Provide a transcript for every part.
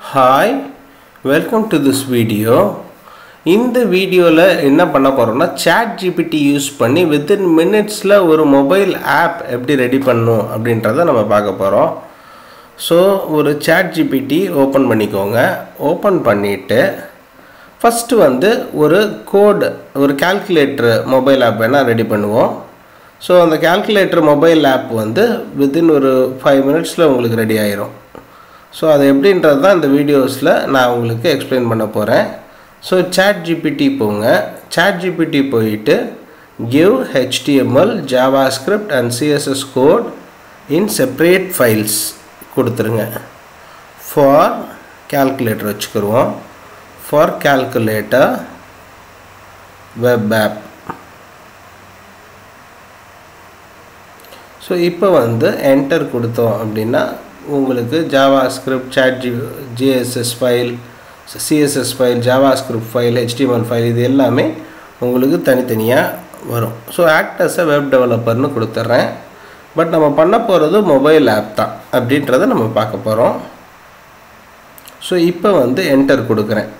hi welcome to this video இந்த வீடியோவில் என்ன பண்ண போகிறோம்னா chat ஜிபிடி யூஸ் பண்ணி வித்தின் மினிட்ஸில் ஒரு மொபைல் ஆப் எப்படி ரெடி பண்ணணும் அப்படின்றத நம்ம பார்க்க போகிறோம் ஸோ ஒரு chat ஜிபிடி ஓப்பன் பண்ணிக்கோங்க ஓப்பன் பண்ணிவிட்டு ஃபஸ்ட்டு வந்து ஒரு கோடு ஒரு கால்குலேட்டர் மொபைல் ஆப் வேணால் ரெடி பண்ணுவோம் ஸோ அந்த கால்குலேட்டர் மொபைல் ஆப் வந்து வித்தின் ஒரு ஃபைவ் மினிட்ஸில் உங்களுக்கு ரெடி ஆயிரும் ஸோ அது எப்படின்றது தான் இந்த வீடியோஸில் நான் உங்களுக்கு எக்ஸ்பிளைன் பண்ண போகிறேன் ஸோ சேட் ஜிபிடி போங்க சேட் ஜிபிடி போயிட்டு give HTML JavaScript and CSS code in separate files கொடுத்துருங்க ஃபார் கால்குலேட்டர் வச்சுக்கிருவோம் for calculator web app so இப்போ வந்து என்டர் கொடுத்தோம் அப்படின்னா உங்களுக்கு JavaScript chat G CSS file CSS file JavaScript file HTML file இது எல்லாமே உங்களுக்கு தனித்தனியாக வரும் so act as a web டெவலப்பர்னு கொடுத்துட்றேன் பட் நம்ம பண்ண போகிறது மொபைல் ஆப் தான் அப்படின்றத நம்ம பார்க்க போகிறோம் ஸோ இப்போ வந்து என்டர் கொடுக்குறேன்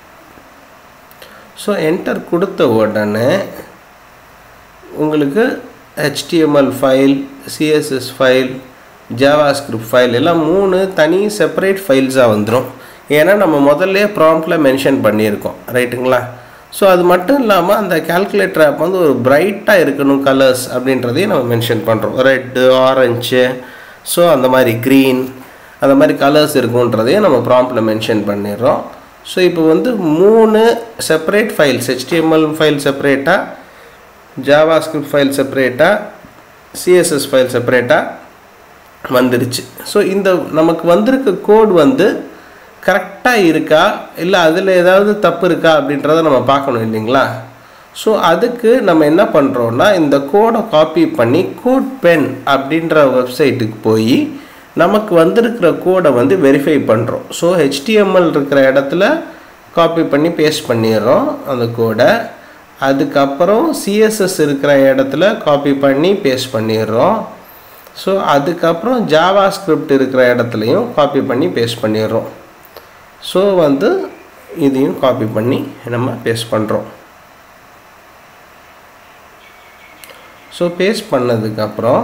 ஸோ என்டர் கொடுத்த உடனே உங்களுக்கு HTML file CSS file JavaScript file எல்லாம் மூணு தனி செப்பரேட் ஃபைல்ஸாக வந்துடும் ஏன்னா நம்ம முதல்ல ப்ராம்ப்டில் மென்ஷன் பண்ணியிருக்கோம் ரைட்டுங்களா ஸோ அது மட்டும் இல்லாமல் அந்த கால்குலேட்டர் ஆப் வந்து ஒரு பிரைட்டாக இருக்கணும் கலர்ஸ் அப்படின்றதையும் நம்ம மென்ஷன் பண்ணுறோம் ரெட்டு ஆரஞ்சு ஸோ அந்த மாதிரி க்ரீன் அந்த மாதிரி கலர்ஸ் இருக்குன்றதையும் நம்ம ப்ராம்ப்டில் மென்ஷன் பண்ணிடுறோம் ஸோ இப்போ வந்து மூணு செப்பரேட் ஃபைல்ஸ் ஹெச்டிஎம்எல் ஃபைல் செப்பரேட்டாக ஜாவா ஸ்கிரிப்ட் ஃபைல் செப்பரேட்டாக சிஎஸ்எஸ் ஃபைல் செப்பரேட்டாக வந்துடுச்சு ஸோ இந்த நமக்கு வந்திருக்க கோட் வந்து கரெக்டாக இருக்கா இல்லை அதில் ஏதாவது தப்பு இருக்கா அப்படின்றத நம்ம பார்க்கணும் இல்லைங்களா ஸோ அதுக்கு நம்ம என்ன பண்ணுறோன்னா இந்த கோடை காப்பி பண்ணி கோட் பென் அப்படின்ற வெப்சைட்டுக்கு போய் நமக்கு வந்திருக்கிற கோடை வந்து வெரிஃபை பண்ணுறோம் ஸோ ஹெச்டிஎம்எல் இருக்கிற இடத்துல காப்பி பண்ணி பேஸ்ட் பண்ணிடுறோம் அந்த கோடை அதுக்கப்புறம் சிஎஸ்எஸ் இருக்கிற இடத்துல காப்பி பண்ணி பேஸ்ட் பண்ணிடுறோம் ஸோ அதுக்கப்புறம் ஜாவா ஸ்கிரிப்ட் இருக்கிற இடத்துலையும் காப்பி பண்ணி பேஸ்ட் பண்ணிடுறோம் ஸோ வந்து இதையும் காப்பி பண்ணி நம்ம பேஸ்ட் பண்ணுறோம் ஸோ பேஸ்ட் பண்ணதுக்கப்புறம்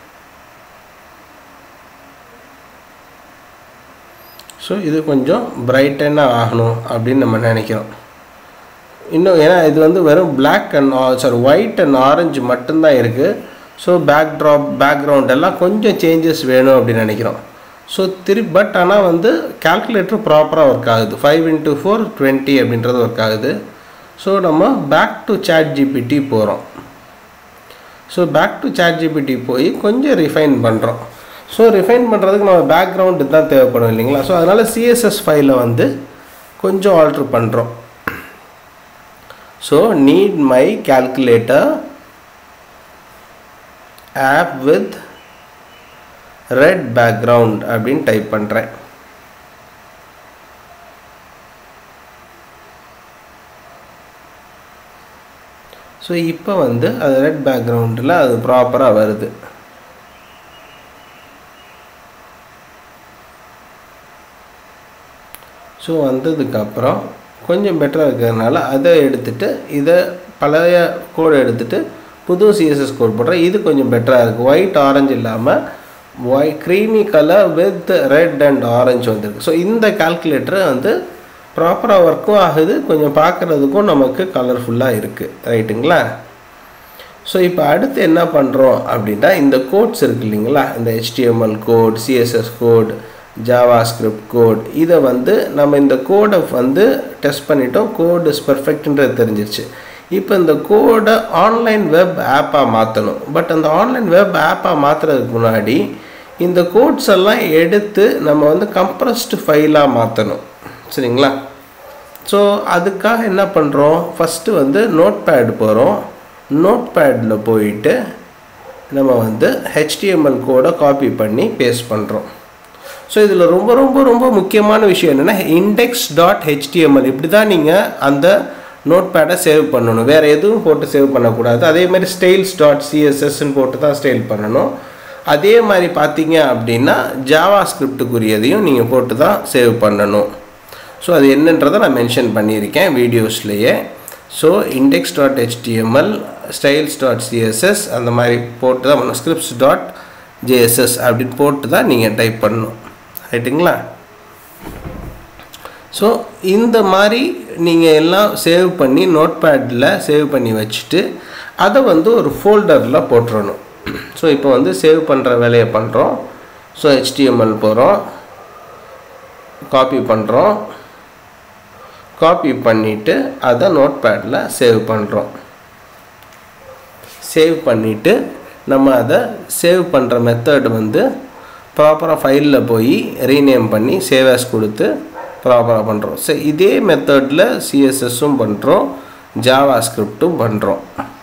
ஸோ இது கொஞ்சம் பிரைட்டனாக ஆகணும் அப்படின்னு நம்ம நினைக்கிறோம் இன்னும் ஏன்னா இது வந்து வெறும் black and sorry white and orange மட்டும்தான் இருக்குது ஸோ பேக் ட்ராப் பேக்ரவுண்ட் எல்லாம் கொஞ்சம் சேஞ்சஸ் வேணும் அப்படின்னு நினைக்கிறோம் ஸோ திரு பட் ஆனால் வந்து கால்குலேட்டர் ப்ராப்பராக ஒர்க் ஆகுது ஃபைவ் இன்ட்டு ஃபோர் டுவெண்ட்டி அப்படின்றது ஒர்க் ஆகுது ஸோ நம்ம பேக் டு சேட் ஜிபிடி போகிறோம் so back to chat GPT போய் கொஞ்சம் ரிஃபைன் பண்ணுறோம் ஸோ ரிஃபைன் பண்ணுறதுக்கு நம்ம பேக்ரவுண்டு தான் தேவைப்படும் இல்லைங்களா ஸோ அதனால் சிஎஸ்எஸ் ஃபைலை வந்து கொஞ்சம் ஆல்ட்ரு பண்ணுறோம் so need my calculator app with red background அப்படின்னு டைப் பண்ணுறேன் ஸோ இப்போ வந்து அது ரெட் பேக்ரவுண்டில் அது ப்ராப்பராக வருது ஸோ வந்ததுக்கப்புறம் கொஞ்சம் பெட்டராக இருக்கிறதுனால அதை எடுத்துகிட்டு இதை பழைய கோடு எடுத்துகிட்டு புது சிஎஸ்எஸ் கோட் போடுறேன் இது கொஞ்சம் பெட்டராக இருக்குது ஒயிட் ஆரஞ்சு இல்லாமல் why creamy colour with red and orange வந்திருக்கு ஸோ இந்த கால்குலேட்டர் வந்து ப்ராப்பராக ஒர்க்கும் ஆகுது கொஞ்சம் பார்க்குறதுக்கும் நமக்கு கலர்ஃபுல்லாக இருக்குது ரைட்டுங்களா ஸோ இப்போ அடுத்து என்ன பண்ணுறோம் அப்படின்னா இந்த கோட்ஸ் இருக்குது இல்லைங்களா இந்த HTML code CSS code JavaScript code இதை வந்து நம்ம இந்த கோடை வந்து டெஸ்ட் பண்ணிட்டோம் கோட் இஸ் பர்ஃபெக்ட்ன்றது தெரிஞ்சிருச்சு இப்போ இந்த கோடை ஆன்லைன் வெப் ஆப்பாக மாற்றணும் பட் அந்த ஆன்லைன் வெப் ஆப்பாக மாற்றுறதுக்கு முன்னாடி இந்த கோட்ஸ் எல்லாம் எடுத்து நம்ம வந்து கம்ப்ரஸ்டு ஃபைலாக மாற்றணும் சரிங்களா ஸோ அதுக்காக என்ன பண்ணுறோம் ஃபஸ்ட்டு வந்து நோட் பேட் போகிறோம் நோட் பேடில் போயிட்டு நம்ம வந்து ஹெச்டிஎம்எல் கோடை காப்பி பண்ணி பேஸ்ட் பண்ணுறோம் ஸோ இதில் ரொம்ப ரொம்ப ரொம்ப முக்கியமான விஷயம் என்னென்னா இண்டெக்ஸ் டாட் ஹெச்டிஎம்எல் இப்படி தான் நீங்கள் அந்த நோட் பேடை சேவ் பண்ணணும் வேறு எதுவும் போட்டு சேவ் பண்ணக்கூடாது அதே மாதிரி ஸ்டைல்ஸ் டாட் சிஎஸ்எஸ்ன்னு போட்டு தான் ஸ்டைல் பண்ணணும் அதே மாதிரி பார்த்தீங்க அப்படின்னா ஜாவா ஸ்கிரிப்டுக்குரியதையும் நீங்கள் போட்டு தான் சேவ் பண்ணணும் ஸோ அது என்னன்றதை நான் மென்ஷன் பண்ணியிருக்கேன் வீடியோஸ்லேயே so index dot HTML styles dot CSS அந்த மாதிரி போட்டு தான் பண்ணணும் ஸ்கிரிப்ட்ஸ் டாட் ஜேஎஸ்எஸ் அப்படின்னு போட்டு தான் நீங்கள் டைப் பண்ணணும் ரைட்டுங்களா ஸோ இந்த மாதிரி நீங்கள் எல்லாம் சேவ் பண்ணி நோட் பேடில் சேவ் பண்ணி வச்சுட்டு அதை வந்து ஒரு ஃபோல்டரில் போட்டுறணும் ஸோ இப்போ வந்து சேவ் பண்ணுற வேலையை பண்ணுறோம் ஸோ ஹெச்டிஎம்எல் போகிறோம் காப்பி பண்ணுறோம் காப்பி பண்ணிவிட்டு அதை நோட் பேடில் சேவ் பண்ணுறோம் சேவ் பண்ணிவிட்டு நம்ம அதை சேவ் பண்ணுற மெத்தட் வந்து ப்ராப்பராக ஃபைலில் போய் ரீநேம் பண்ணி சேவ் ஆஸ் கொடுத்து ப்ராப்பராக பண்ணுறோம் ஸோ இதே மெத்தடில் சிஎஸ்எஸும் பண்ணுறோம் ஜாவா ஸ்கிரிப்டும் பண்ணுறோம்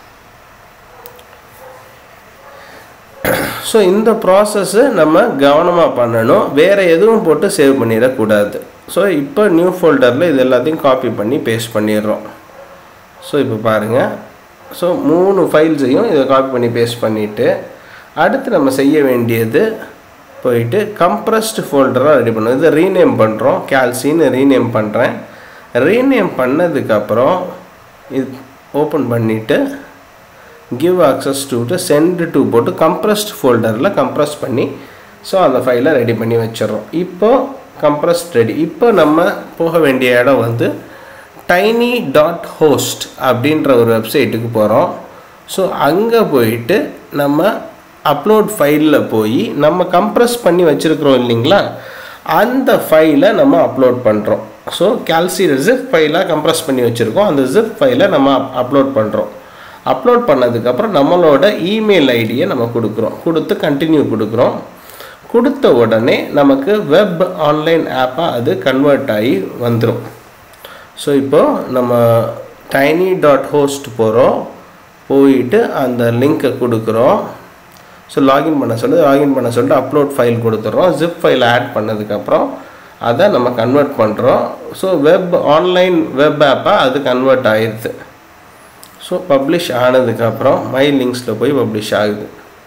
ஸோ இந்த ப்ராசஸ்ஸு நம்ம கவனமாக பண்ணணும் வேறு எதுவும் போட்டு சேவ் பண்ணிடக்கூடாது ஸோ இப்போ நியூ ஃபோல்டரில் இது எல்லாத்தையும் காப்பி பண்ணி பேஸ்ட் பண்ணிடுறோம் ஸோ இப்போ பாருங்கள் ஸோ மூணு ஃபைல்ஸையும் இதை காப்பி பண்ணி பேஸ்ட் பண்ணிவிட்டு அடுத்து நம்ம செய்ய வேண்டியது போயிட்டு கம்ப்ரஸ்டு ஃபோல்டராக ரெடி பண்ணணும் இதை ரீநேம் பண்ணுறோம் கேல்சின்னு ரீநேம் பண்ணுறேன் ரீநேம் பண்ணதுக்கப்புறம் இது ஓப்பன் பண்ணிவிட்டு give access to send to போட்டு கம்ப்ரஸ்ட் ஃபோல்டரில் கம்ப்ரஸ் பண்ணி ஸோ அந்த ஃபைலை ரெடி பண்ணி வச்சிடுறோம் இப்போது கம்ப்ரஸ்ட் ரெடி இப்போ நம்ம போக வேண்டிய இடம் வந்து டைனி டாட் ஹோஸ்ட் அப்படின்ற ஒரு வெப்சைட்டுக்கு போகிறோம் ஸோ அங்கே போயிட்டு நம்ம அப்லோட் ஃபைலில் போய் நம்ம கம்ப்ரஸ் பண்ணி வச்சுருக்குறோம் இல்லைங்களா அந்த ஃபைலை நம்ம அப்லோட் பண்ணுறோம் ஸோ கேல்சி ஜிப் ஃபைலாக கம்ப்ரஸ் பண்ணி வச்சுருக்கோம் அந்த ஜிப் ஃபைலை நம்ம அப்லோட் பண்ணுறோம் அப்லோட் பண்ணதுக்கப்புறம் நம்மளோட இமெயில் ஐடியை நம்ம கொடுக்குறோம் கொடுத்து கண்டினியூ கொடுக்குறோம் கொடுத்த உடனே நமக்கு வெப் ஆன்லைன் ஆப்பாக அது கன்வெர்ட் ஆகி வந்துடும் ஸோ இப்போது நம்ம டைனி டாட் ஹோஸ்ட் போகிறோம் போயிட்டு அந்த லிங்க்கை கொடுக்குறோம் ஸோ லாகின் பண்ண சொல்லி லாகின் பண்ண சொல்லிட்டு அப்லோட் ஃபைல் கொடுத்துட்றோம் ஜிப் ஃபைல் ஆட் பண்ணதுக்கப்புறம் அதை நம்ம கன்வெர்ட் பண்ணுறோம் ஸோ வெப் ஆன்லைன் வெப் ஆப்பாக அது கன்வெர்ட் ஆயிடுது ஸோ பப்ளிஷ் ஆனதுக்கப்புறம் மை லிங்க்ஸில் போய் பப்ளிஷ் ஆகுது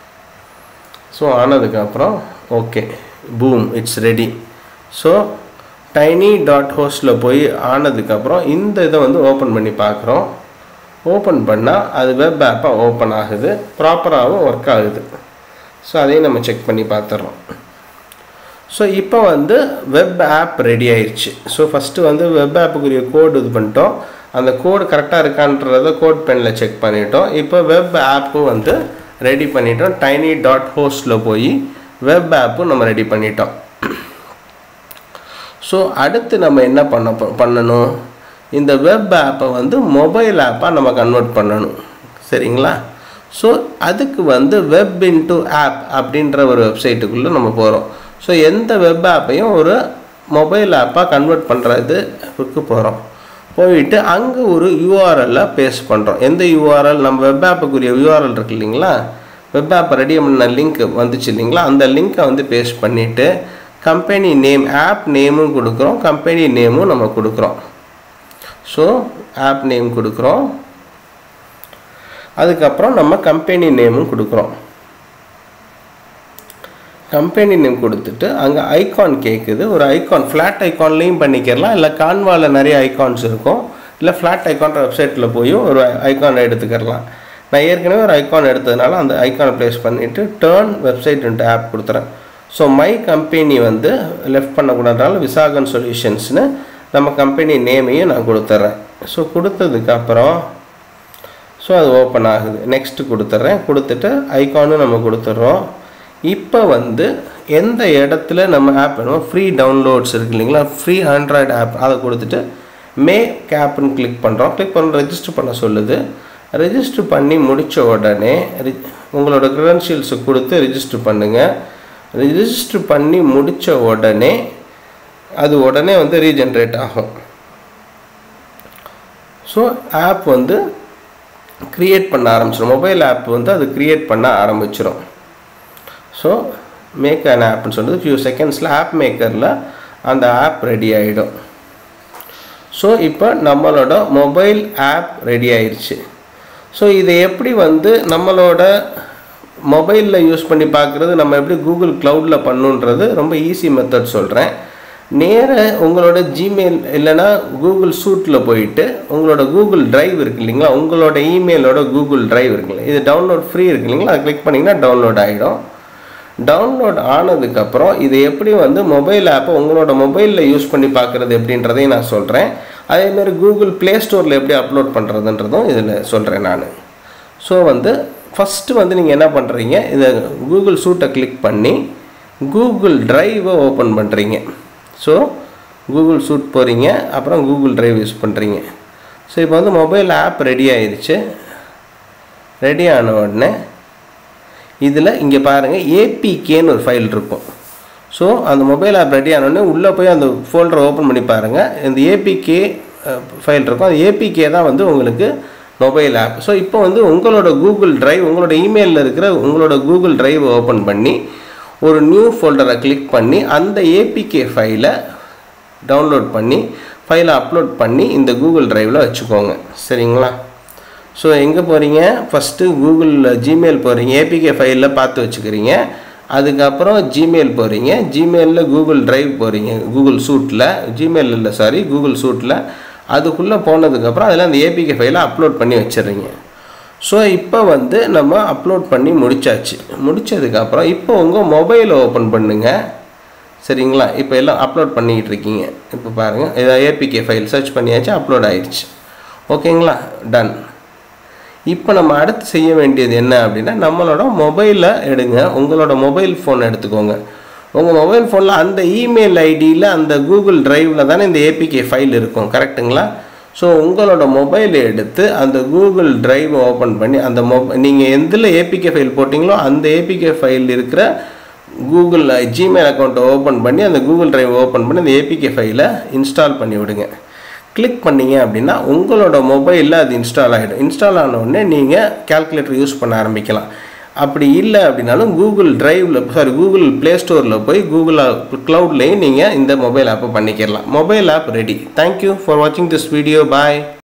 ஸோ ஆனதுக்கப்புறம் okay boom it's ready so tiny dot ஹோஸ்டில் போய் ஆனதுக்கப்புறம் இந்த இதை வந்து ஓப்பன் பண்ணி பார்க்குறோம் ஓப்பன் பண்ணால் அது வெப் ஆப்பாக ஓப்பன் ஆகுது ப்ராப்பராகவும் ஒர்க் ஆகுது ஸோ அதையும் நம்ம செக் பண்ணி பார்த்துட்றோம் ஸோ இப்போ வந்து வெப் ஆப் ரெடி ஆயிடுச்சு ஸோ ஃபஸ்ட்டு வந்து வெப் ஆப்புக்குரிய கோடு இது பண்ணிட்டோம் அந்த கோடு கரெக்டாக இருக்கான்றத கோட் பெனில் செக் பண்ணிட்டோம் இப்போ வெப் ஆப்பு வந்து ரெடி பண்ணிட்டோம் டைனி டாட் ஹோஸ்டில் போய் வெப் ஆப்பு நம்ம ரெடி பண்ணிட்டோம் ஸோ அடுத்து நம்ம என்ன பண்ண பண்ணணும் இந்த வெப் ஆப்பை வந்து மொபைல் ஆப்பாக நம்ம கன்வெர்ட் பண்ணணும் சரிங்களா ஸோ அதுக்கு வந்து வெப் இன்டு ஆப் அப்படின்ற ஒரு வெப்சைட்டுக்குள்ளே நம்ம போகிறோம் ஸோ எந்த வெப் ஆப்பையும் ஒரு மொபைல் ஆப்பாக கன்வெர்ட் பண்ணுறதுக்கு போகிறோம் போயிட்டு அங்கே ஒரு யூஆர்எல்ல பேஸ்ட் பண்ணுறோம் எந்த யூஆர்எல் நம்ம வெப் ஆப்புக்குரிய யூஆர்எல் இருக்கு இல்லைங்களா வெப் ஆப் ரெடி பண்ண லிங்க் வந்துச்சு இல்லைங்களா அந்த லிங்க்கை வந்து பேஸ்ட் பண்ணிவிட்டு கம்பெனி நேம் ஆப் நேமும் கொடுக்குறோம் கம்பெனி நேமும் நம்ம கொடுக்குறோம் ஸோ ஆப் நேம் கொடுக்குறோம் அதுக்கப்புறம் நம்ம கம்பெனி நேமும் கொடுக்குறோம் கம்பெனி நேம் கொடுத்துட்டு அங்கே ஐகான் கேட்குது ஒரு ஐகான் ஃப்ளாட் ஐகான்லேயும் பண்ணிக்கிறலாம் இல்லை கான்வாவில் நிறைய ஐகான்ஸ் இருக்கும் இல்லை ஃப்ளாட் ஐகான்ற வெப்சைட்டில் போயும் ஒரு ஐகான் எடுத்துக்கிறலாம் நான் ஏற்கனவே ஒரு ஐகான் எடுத்ததுனால அந்த ஐகானை ப்ளேஸ் பண்ணிவிட்டு டேர்ன் வெப்சைட் ஆப் கொடுத்துறேன் ஸோ மை கம்பெனி வந்து லெஃப்ட் பண்ணக்கூடாதுனால விசாகன் சொல்யூஷன்ஸ்னு நம்ம கம்பெனி நேமையும் நான் கொடுத்துட்றேன் ஸோ கொடுத்ததுக்கப்புறம் ஸோ அது ஓப்பன் ஆகுது நெக்ஸ்ட்டு கொடுத்துட்றேன் கொடுத்துட்டு ஐகானும் நம்ம கொடுத்துட்றோம் இப்போ வந்து எந்த இடத்துல நம்ம ஆப் வேணுமோ ஃப்ரீ டவுன்லோட்ஸ் இருக்கு இல்லைங்களா ஃப்ரீ ஆண்ட்ராய்டு ஆப் அதை கொடுத்துட்டு மே கேப்னு கிளிக் பண்ணுறோம் கிளிக் பண்ண ரெஜிஸ்டர் பண்ண சொல்லுது ரெஜிஸ்டர் பண்ணி முடித்த உடனே உங்களோட க்ரெடென்ஷியல்ஸை கொடுத்து ரெஜிஸ்டர் பண்ணுங்கள் ரெஜிஸ்டர் பண்ணி முடித்த உடனே அது உடனே வந்து ரீஜென்ரேட் ஆகும் ஸோ ஆப் வந்து க்ரியேட் பண்ண ஆரம்பிச்சிடும் மொபைல் ஆப் வந்து அது க்ரியேட் பண்ண ஆரம்பிச்சிடும் ஸோ மேக் அன் ஆப்னு சொல்லுது ஃபியூ செகண்ட்ஸில் ஆப் மேக்கரில் அந்த ஆப் ரெடி ஆகிடும் ஸோ இப்போ நம்மளோட மொபைல் ஆப் ரெடி ஆயிடுச்சு ஸோ இதை எப்படி வந்து நம்மளோட மொபைலில் யூஸ் பண்ணி பார்க்குறது நம்ம எப்படி கூகுள் க்ளவுடில் பண்ணுன்றது ரொம்ப ஈஸி மெத்தட் சொல்கிறேன் நேர உங்களோட ஜிமெயில் இல்லைன்னா கூகுள் சூட்டில் போயிட்டு உங்களோட கூகுள் டிரைவ் இருக்கு இல்லைங்களா உங்களோட இமெயிலோட கூகுள் டிரைவ் இருக்குல்ல இது டவுன்லோட் ஃப்ரீ இருக்கு இல்லைங்களா அதை கிளிக் பண்ணிங்கன்னா டவுன்லோட் ஆகிடும் டவுன்லோட் ஆனதுக்கப்புறம் இது எப்படி வந்து மொபைல் ஆப்பை உங்களோட மொபைலில் யூஸ் பண்ணி பார்க்குறது எப்படின்றதையும் நான் சொல்கிறேன் அதேமாதிரி கூகுள் ப்ளே ஸ்டோரில் எப்படி அப்லோட் பண்ணுறதுன்றதும் இதில் சொல்கிறேன் நான் ஸோ வந்து ஃபஸ்ட்டு வந்து நீங்கள் என்ன பண்ணுறீங்க இதை கூகுள் சூட்டை கிளிக் பண்ணி கூகுள் டிரைவை ஓப்பன் பண்ணுறீங்க ஸோ கூகுள் சூட் போகிறீங்க அப்புறம் கூகுள் டிரைவ் யூஸ் பண்ணுறீங்க ஸோ இப்போ வந்து மொபைல் ஆப் ரெடி ஆயிடுச்சு ரெடி ஆன உடனே இதில் இங்கே பாருங்கள் ஏபிகேன்னு ஒரு ஃபைல் இருக்கும் ஸோ அந்த மொபைல் ஆப் ரெடி ஆனோடனே உள்ளே போய் அந்த ஃபோல்டரை ஓப்பன் பண்ணி பாருங்கள் இந்த ஏபிகே ஃபைல் இருக்கும் அந்த ஏபிகே தான் வந்து உங்களுக்கு மொபைல் ஆப் ஸோ இப்போ வந்து உங்களோட கூகுள் டிரைவ் உங்களோட இமெயிலில் இருக்கிற உங்களோட கூகுள் டிரைவ் ஓப்பன் பண்ணி ஒரு நியூ ஃபோல்டரை கிளிக் பண்ணி அந்த ஏபிகே ஃபைலை டவுன்லோட் பண்ணி ஃபைலை அப்லோட் பண்ணி இந்த கூகுள் டிரைவில் வச்சுக்கோங்க சரிங்களா ஸோ எங்கே போகிறீங்க ஃபஸ்ட்டு கூகுள் ஜிமெயில் போகிறீங்க ஏபிகே ஃபைலில் பார்த்து வச்சுக்கிறீங்க அதுக்கப்புறம் ஜிமெயில் போகிறீங்க ஜிமெயிலில் கூகுள் டிரைவ் போகிறீங்க கூகுள் சூட்டில் ஜிமெயில் இல்லை சாரி கூகுள் சூட்டில் அதுக்குள்ளே போனதுக்கப்புறம் அதில் அந்த ஏபிகே ஃபைலை அப்லோட் பண்ணி வச்சிடுறீங்க ஸோ இப்போ வந்து நம்ம அப்லோட் பண்ணி முடிச்சாச்சு முடித்ததுக்கப்புறம் இப்போ உங்கள் மொபைலை ஓப்பன் பண்ணுங்கள் சரிங்களா இப்போ எல்லாம் அப்லோட் பண்ணிக்கிட்டு இருக்கீங்க இப்போ பாருங்கள் இதை ஏபிகே ஃபைல் சர்ச் பண்ணியாச்சு அப்லோட் ஆயிடுச்சு ஓகேங்களா டன் இப்போ நம்ம அடுத்து செய்ய வேண்டியது என்ன அப்படின்னா நம்மளோட மொபைலை எடுங்க உங்களோட மொபைல் ஃபோன் எடுத்துக்கோங்க உங்கள் மொபைல் ஃபோனில் அந்த இமெயில் ஐடியில் அந்த கூகுள் டிரைவில் தானே இந்த ஏபிகே ஃபைல் இருக்கும் கரெக்டுங்களா ஸோ உங்களோட மொபைலை எடுத்து அந்த கூகுள் டிரைவ் ஓப்பன் பண்ணி அந்த மொப நீங்கள் எந்தில் ஏபிகே ஃபைல் போட்டிங்களோ அந்த ஏபிகே ஃபைல் இருக்கிற கூகுள் ஜிமெயில் அக்கௌண்ட்டை ஓப்பன் பண்ணி அந்த கூகுள் டிரைவ் ஓப்பன் பண்ணி அந்த ஏபிகே ஃபைலை இன்ஸ்டால் பண்ணி விடுங்க கிளிக் பண்ணீங்க அப்படின்னா உங்களோட மொபைலில் அது இன்ஸ்டால் ஆகிடும் இன்ஸ்டால் ஆன உடனே நீங்கள் கால்குலேட்டர் யூஸ் பண்ண ஆரம்பிக்கலாம் அப்படி இல்லை அப்படின்னாலும் கூகுள் டிரைவில் சாரி கூகுள் ப்ளே ஸ்டோரில் போய் கூகுள் க்ளவுட்லேயும் நீங்கள் இந்த மொபைல் ஆப்பை பண்ணிக்கிடலாம் mobile app ready thank you for வாட்சிங் திஸ் வீடியோ பாய்